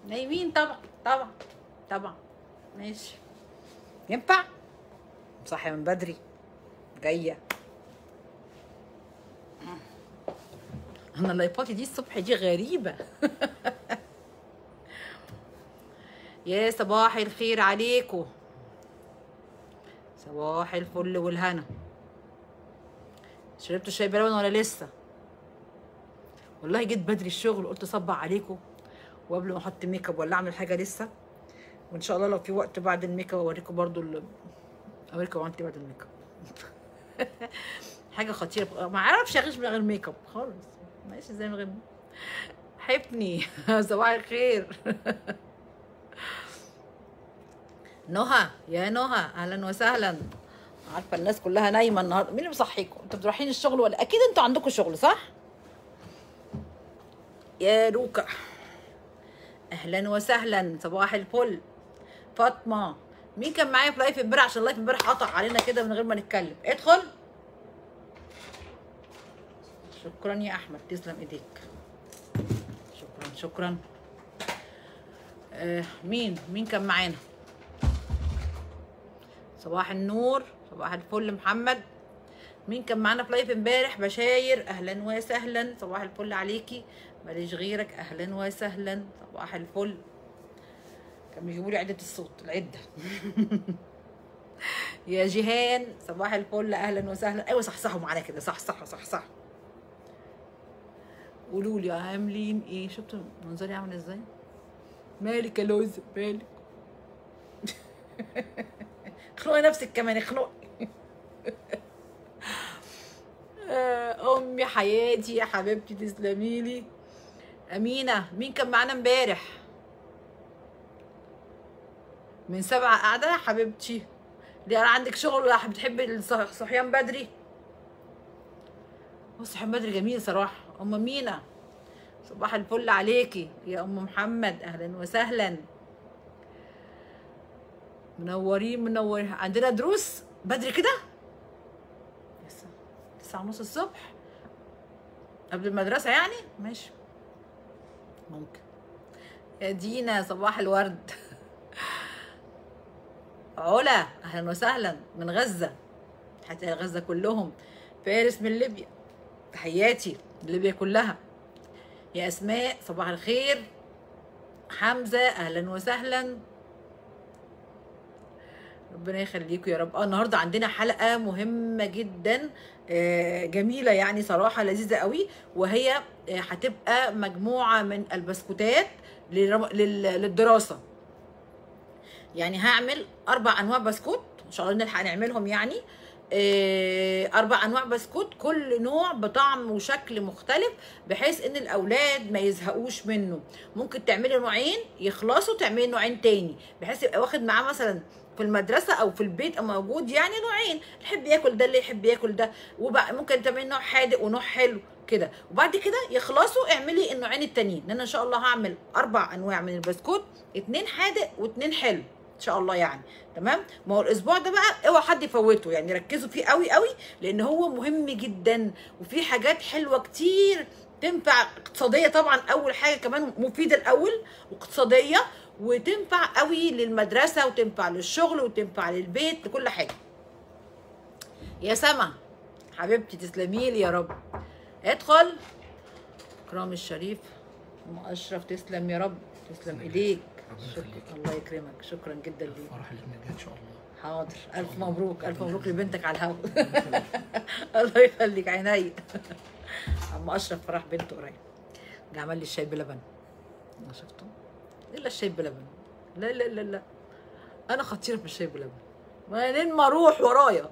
نايمين طبعا طبعا طبعا ماشي ينفع صاحية من بدري جاية انا لايفاتي دي الصبح دي غريبة يا صباح الخير عليكم صباح الفل والهنا شربتوا شاي بلبن ولا لسه والله جيت بدري الشغل قلت اصبع عليكم وقبل ما احط ميك اب ولا اعمل حاجه لسه وان شاء الله لو في وقت بعد الميك اب اوريكم برضو ال... اوريكم عملت إيه بعد الميك اب حاجه خطيره ما اعرفش اغش من غير ميك اب خالص ماشي ازاي من غير حبني صباح الخير نهى يا نهى اهلا وسهلا عارفه الناس كلها نايمه النهارده مين اللي مصحيكم انتوا رايحين الشغل ولا اكيد انتوا عندكم شغل صح يا روكا اهلا وسهلا صباح الفل فاطمه مين كان معايا في لايف امبارح عشان لايف امبارح قطع علينا كده من غير ما نتكلم ادخل شكرا يا احمد تسلم ايديك شكرا شكرا آه مين مين كان معانا صباح النور صباح الفل محمد مين كان معانا في لايف امبارح بشاير اهلا وسهلا صباح الفل عليكي ماليش غيرك اهلا وسهلا صباح الفل كان بيجيبوا لي عده الصوت العده يا جيهان صباح الفل اهلا وسهلا ايوه صحصحوا معانا كده صحصحوا صحصحوا قولوا لي عاملين ايه شفتوا منظري عامل ازاي مالك يا لوز مالك اخنقي نفسك كمان اخنقي آه، امي حياتي يا حبيبتي تسلمي لي امينه مين كان معانا امبارح من سبعة قاعدة يا حبيبتي دي أنا عندك شغل ولا بتحبي الصح- الصحيان بدري هو الصحيان بدري جميل صراحة أم مينا صباح الفل عليكي يا أم محمد أهلا وسهلا منورين منورين عندنا دروس بدري كده لسه تسعة ونص الصبح قبل المدرسة يعني ماشي ممكن يا دينا صباح الورد علا اهلا وسهلا من غزه تحياتي غزه كلهم فارس من ليبيا تحياتي ليبيا كلها يا اسماء صباح الخير حمزه اهلا وسهلا ربنا يخليكم يا رب اه النهارده عندنا حلقه مهمه جدا آه، جميله يعني صراحه لذيذه قوي وهي آه، هتبقى مجموعه من البسكوتات للرم- لل- للدراسه يعني هعمل اربع انواع بسكوت ان شاء الله نلحق نعملهم يعني آه، اربع انواع بسكوت كل نوع بطعم وشكل مختلف بحيث ان الاولاد ما يزهقوش منه ممكن تعملي نوعين يخلصوا تعملي نوعين تاني بحيث يبقى واخد معاه مثلا في المدرسه او في البيت او موجود يعني نوعين اللي يحب ياكل ده اللي يحب ياكل ده وبقى ممكن تعملي نوع حادق ونوع حلو كده وبعد كده يخلصوا اعملي النوعين التانيين لان انا ان شاء الله هعمل اربع انواع من البسكوت اتنين حادق واتنين حلو ان شاء الله يعني تمام ما هو الاسبوع ده بقى اوعى حد يفوته يعني ركزوا فيه قوي قوي لان هو مهم جدا وفي حاجات حلوه كتير تنفع اقتصاديه طبعا اول حاجه كمان مفيده الاول واقتصاديه وتنفع قوي للمدرسه وتنفع للشغل وتنفع للبيت لكل حاجه يا سما حبيبتي تسلمي لي يا رب ادخل اكرام الشريف ام اشرف تسلم يا رب تسلم ايديك ربنا شكرا يخليك. الله يكرمك شكرا جدا ليك الفرح اللي هناك ان شاء الله حاضر الف مبروك الف مبروك لبنتك على الهوا الله يخليك عيني عم اشرف فرح بنته قريب جه عمل لي الشاي بلبن أنا شفته الا الشاي بلبن لا لا لا لا انا خطيره في الشاي بلبن منين ما اروح ورايا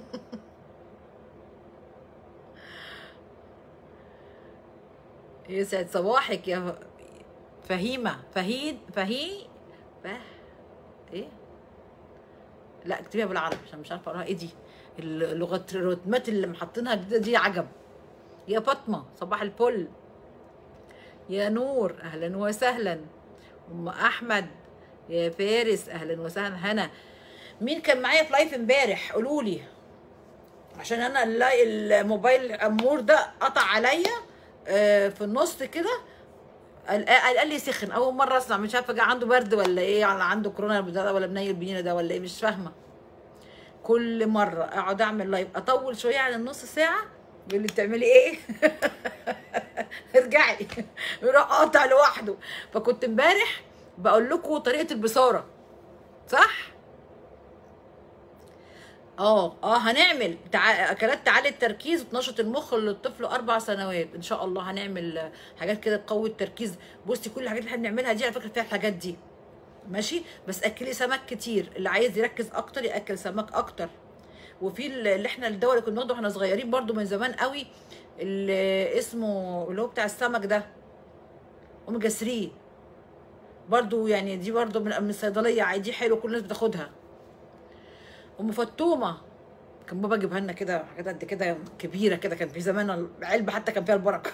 يسعد صباحك يا فهيمه فهيد فهي فه ايه لا اكتبيها بالعربي عشان مش عارفه اقراها ايه دي اللغات الرتمات اللي محطينها جديده دي عجب يا فاطمه صباح الفل يا نور اهلا وسهلا ام احمد يا فارس اهلا وسهلا هنا مين كان معايا في لايف امبارح قولوا لي عشان انا اللاي- الموبايل الامور ده قطع عليا آه، في النص كده قال, قال, قال لي سخن اول مره اسمع مش عارفه جه عنده برد ولا ايه ولا عنده كورونا ده ولا منيل بينا ده ولا ايه مش فاهمه كل مره اقعد اعمل لايف اطول شويه عن النص ساعه يقول لي بتعملي ايه ارجعي يروح قاطع لوحده فكنت امبارح بقول لكم طريقه البصاره صح اه اه هنعمل تع... اكلات تعالي التركيز وتنشط المخ للطفل اربع سنوات ان شاء الله هنعمل آه، حاجات كده تقوي التركيز بصي كل الحاجات اللي احنا بنعملها دي على فكره فيها الحاجات دي ماشي بس اكلي سمك كتير اللي عايز يركز اكتر ياكل سمك اكتر وفي ال- اللي احنا الدواء اللي كنا بناخده واحنا صغيرين برضو من زمان قوي اللي اسمه اللي هو بتاع السمك ده اوميجا 3 برضو يعني دي برضو من من الصيدليه عادي دي حلو كل الناس بتاخدها ام فتومه كان بابا جيبها لنا كده حاجات قد كده كبيره كده كان في زمان علبه حتى كان فيها البركه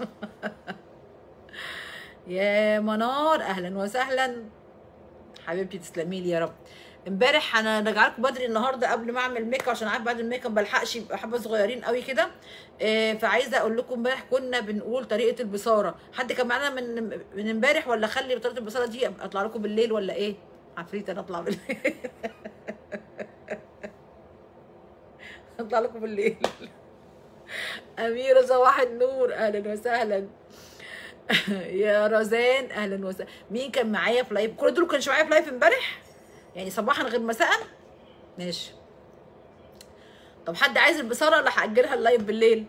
يا منار اهلا وسهلا حبيبتي تسلمي لي يا رب امبارح انا راجعه لكم بدري النهارده قبل ما اعمل ميك اب عشان عارف بعد الميك اب بلحقش يبقى حبه صغيرين قوي كده آه، فعايزه اقول لكم امبارح كنا بنقول طريقه البصاره حد كان معانا من من امبارح ولا اخلي طريقه البصاره دي أبقى اطلع لكم بالليل ولا ايه عفريت انا اطلع بالليل اطلع لكم بالليل اميره صباح النور اهلا وسهلا يا رزان اهلا وسهلا مين كان معايا في لايف كل دول كانش معايا في لايف امبارح يعني صباحا غير مساء ماشي طب حد عايز البصاره ولا هاجلها اللايف بالليل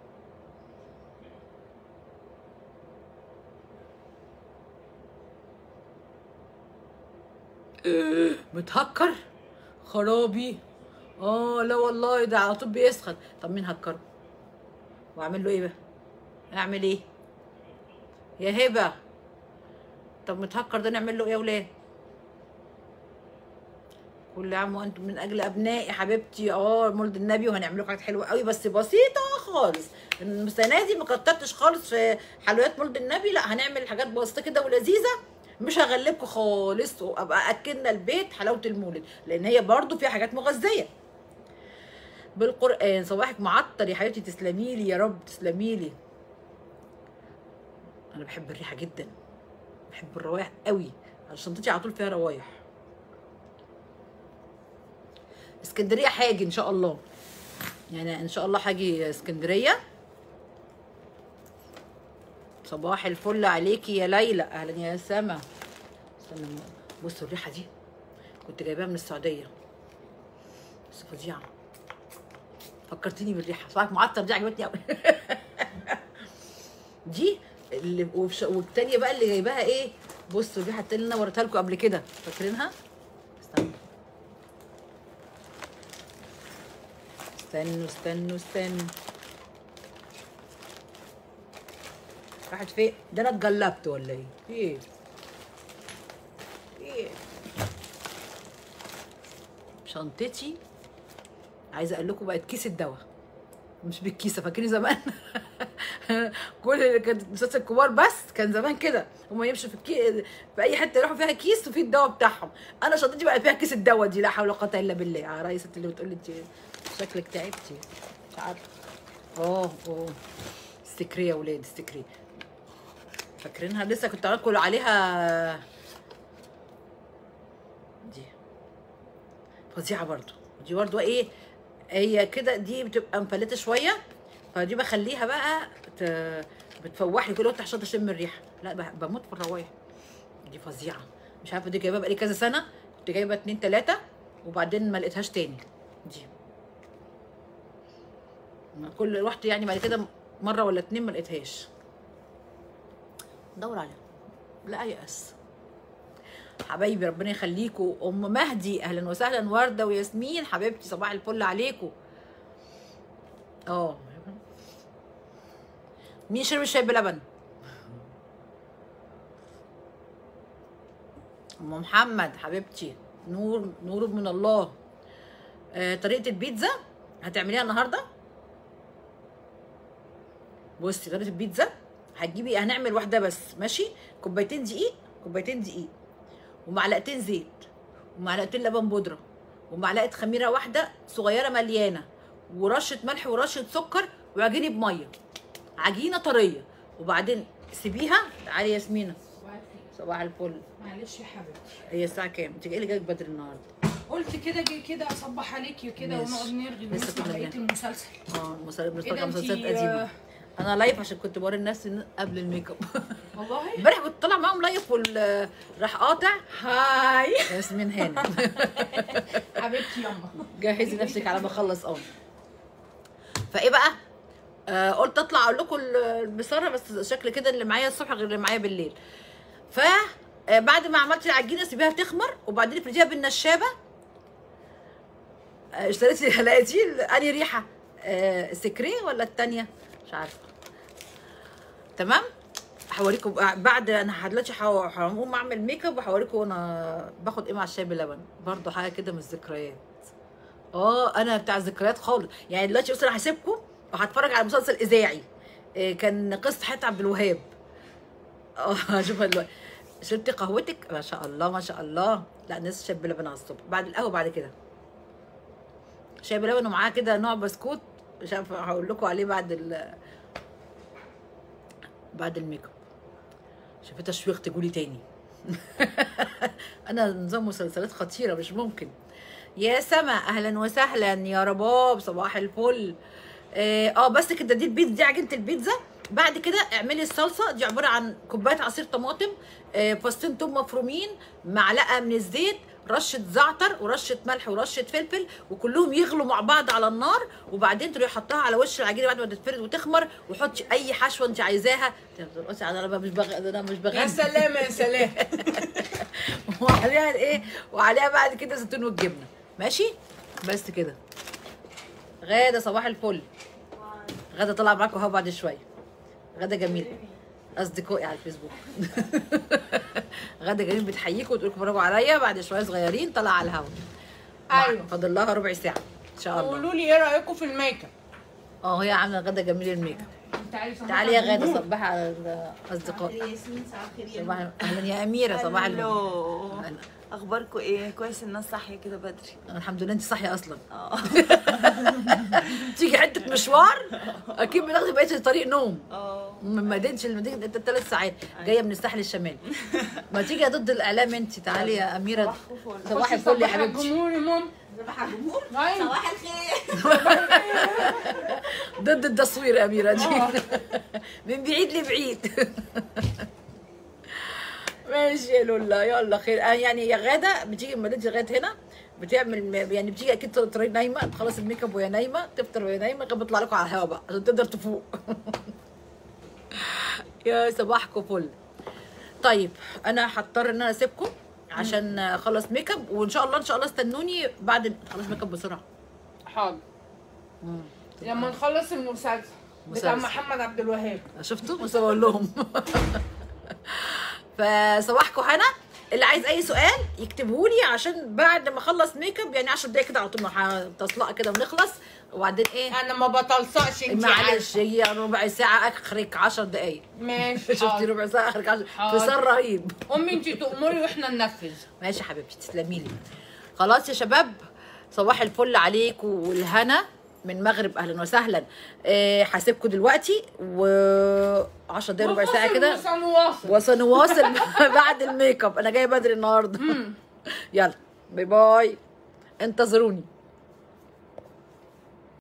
إيه، متهكر خرابي اه لا والله ده على طول بيسخن طب مين هكره واعمل له ايه بقى اعمل ايه يا هبه طب متهكر ده نعمل له ايه يا ولاد كل عام وانتم من اجل ابنائي حبيبتي اه مولد النبي وهنعمل لكم حاجات حلوه قوي بس بسيطه خالص السنه دي ما كترتش خالص في حلويات مولد النبي لا هنعمل حاجات بسيطه كده ولذيذه مش هغلبكم خالص وابقى اكلنا البيت حلاوه المولد لان هي برضو فيها حاجات مغذيه بالقران صباحك معطر يا حبيبتي تسلمي لي يا رب تسلمي لي انا بحب الريحه جدا بحب الروايح قوي شنطتي على طول فيها روايح اسكندريه هاجي ان شاء الله يعني ان شاء الله هاجي اسكندريه صباح الفل عليكي يا ليلى اهلا يا سما استنى بصوا الريحه دي كنت جايباها من السعوديه بس فظيعه فكرتيني بالريحه صباحك معطر دي عجبتني قوي دي اللي وفش- والتانيه بقى اللي جايباها ايه بصوا الريحه التانيه اللي انا وريتها لكم قبل كده فاكرينها استنى استنوا استنوا استنوا راحت فين؟ ده انا اتجلبت ولا ايه؟ في ايه؟ في ايه؟ شنطتي عايزه اقول لكم بقت كيس الدواء مش بالكيسه فاكرين زمان كل اللي كانت المسلسل الكبار بس كان زمان كده هما يمشوا في الكي... في اي حته يروحوا فيها كيس وفي الدواء بتاعهم انا شنطتي بقى فيها كيس الدواء دي لا حول ولا قوه الا بالله يا رئيسة اللي بتقول لي انت شكلك تعبتي مش عارفه اه اه استكري يا ولاد استكري فاكرينها لسه كنت هاكل عليها دي فظيعه برضو دي برضو ايه هي كده دي بتبقى مفلته شويه فدي بخليها بقى ت... بتفوح لي كل وقت عشان اشم الريحه لا ب- بموت في الروايح دي فظيعه مش عارفه دي جايبها بقالي كذا سنه كنت جايبه اتنين تلاته وبعدين ما لقيتهاش تاني دي ما كل رحت يعني بعد كده مره ولا اتنين ما لقيتهاش دور عليها لا يأس حبايبي ربنا يخليكم ام مهدي اهلا وسهلا ورده وياسمين حبيبتي صباح الفل عليكم اه مين شرب الشاي بلبن ام محمد حبيبتي نور نور من الله آه طريقه البيتزا هتعمليها النهارده بصي طريقه البيتزا هتجيبي هنعمل واحده بس ماشي كوبايتين دقيق كوبايتين دقيق ومعلقتين زيت ومعلقتين لبن بودره ومعلقه خميره واحده صغيره مليانه ورشه ملح ورشه سكر وعجينه بميه عجينه طريه وبعدين سيبيها تعالي ياسمينة صباح الفل معلش يا حبيبتي هي الساعة كام؟ انت ايه اللي جايك بدري النهارده؟ قلت كده جاي كده اصبح عليكي كده ماشي. ونقعد نرغي لسه ونسمع كنا بقيه بنحكي. المسلسل اه المسلسلات كده بنتفرج على انتي، مسلسلات قديمة آه، انا لايف عشان كنت بوري الناس إن قبل الميك اب والله امبارح كنت طالع معاهم لايف وال راح قاطع هاي ياسمين هانم حبيبتي يما جهزي نفسك على ما اخلص اه فايه بقى آه قلت اطلع اقول لكم البصاره بس شكل كده اللي معايا الصبح غير اللي معايا بالليل ف آه، بعد ما عملت العجينه سيبيها تخمر وبعدين افرديها بالنشابه آه، اشتريت لي لقيتي انهي ريحه آه سكري ولا التانية مش عارفه تمام هوريكم بقى- بعد انا دلوقتي هو- هقوم اعمل ميك اب وهوريكم انا باخد ايه مع الشاي بلبن برضه حاجه كده من الذكريات اه انا بتاع الذكريات خالص يعني دلوقتي بص انا هسيبكم وهتفرج على مسلسل اذاعي إيه، كان قصه حياه عبد الوهاب اه هشوفها دلوقتي شربتي قهوتك ما شاء الله ما شاء الله لا ناس شاي بلبن على الصبح بعد القهوه بعد كده شاي بلبن ومعاه كده نوع بسكوت مش عارفه هقول لكم عليه بعد ال بعد الميك اب شايفه تشويق تقولي تاني انا نظام مسلسلات خطيره مش ممكن يا سما اهلا وسهلا يا رباب صباح الفل اه آه، بس كده دي البيتزا دي عجينه البيتزا بعد كده اعملي الصلصه دي عباره عن كوبايه عصير طماطم آه، فصين توم مفرومين معلقه من الزيت رشه زعتر ورشه ملح ورشه فلفل وكلهم يغلوا مع بعض على النار وبعدين تروحي حطها على وش العجينه بعد ما تتفرد وتخمر وحطي اي حشوه انت عايزاها بترقصي على انا مش بغ... انا مش بغني يا سلام يا سلام وعليها الايه وعليها بعد كده زيتون والجبنه ماشي بس كده غاده صباح الفل غاده طالعه معاكم اهو بعد شويه غاده جميل اصدقائي على الفيسبوك غاده جميل بتحييكم وتقول لكم برافو عليا بعد شويه صغيرين طلع على الهوا ايوه فاضل لها ربع ساعه ان شاء الله قولوا لي ايه رايكم في الميك اب اه هي عامله غاده جميل الميك اب تعالي صباح تعالي يا غاده النور. صبحي على الاصدقاء ياسمين صباح الخير يا صباح اهلا يا اميره صباح النور الو أهلا. اخباركم ايه كويس الناس صاحيه كده بدري الحمد لله انت صاحيه اصلا اه تيجي حته مشوار اكيد بتاخدي بقيه الطريق نوم اه من مدينه المدينه انت ثلاث ساعات جايه من الساحل الشمالي ما تيجي يا ضد الاعلام انت تعالي يا اميره صباح الفل يا صباح حبيبتي الجمهور يا ماما صباح الجمهور أيوة. صباح الخير ضد التصوير يا اميره دي آه. من بعيد لبعيد ماشي يا لولا يلا خير آه يعني يا غاده بتيجي من مدينه لغايه هنا بتعمل يعني بتيجي اكيد تطلعي نايمه تخلص الميك اب وهي نايمه تفطر وهي نايمه كده بيطلع لكم على الهوا بقى عشان تقدر تفوق يا صباحكم فل طيب انا هضطر ان انا اسيبكم عشان اخلص ميك اب وان شاء الله ان شاء الله استنوني بعد خلص ميك اب بسرعه حاضر لما نخلص المسلسل بتاع مسلسل. محمد عبد الوهاب شفتوا بس بقول لهم فصباحكم هنا اللي عايز اي سؤال يكتبه لي عشان بعد ما اخلص ميك اب يعني 10 دقايق كده على طول هتصلق كده ونخلص وبعدين ايه انا ما بطلصقش انت معلش هي ربع ساعه اخرك 10 دقايق ماشي شفتي حاضر. ربع ساعه اخرك 10 حاضر. فصار رهيب امي انت تؤمري واحنا ننفذ ماشي يا حبيبتي تسلمي لي خلاص يا شباب صباح الفل عليكم والهنا من مغرب اهلا وسهلا إيه، هسيبكم دلوقتي و 10 دقايق ربع ساعه كده وسنواصل وسنواصل بعد الميك اب انا جايه بدري النهارده يلا باي باي انتظروني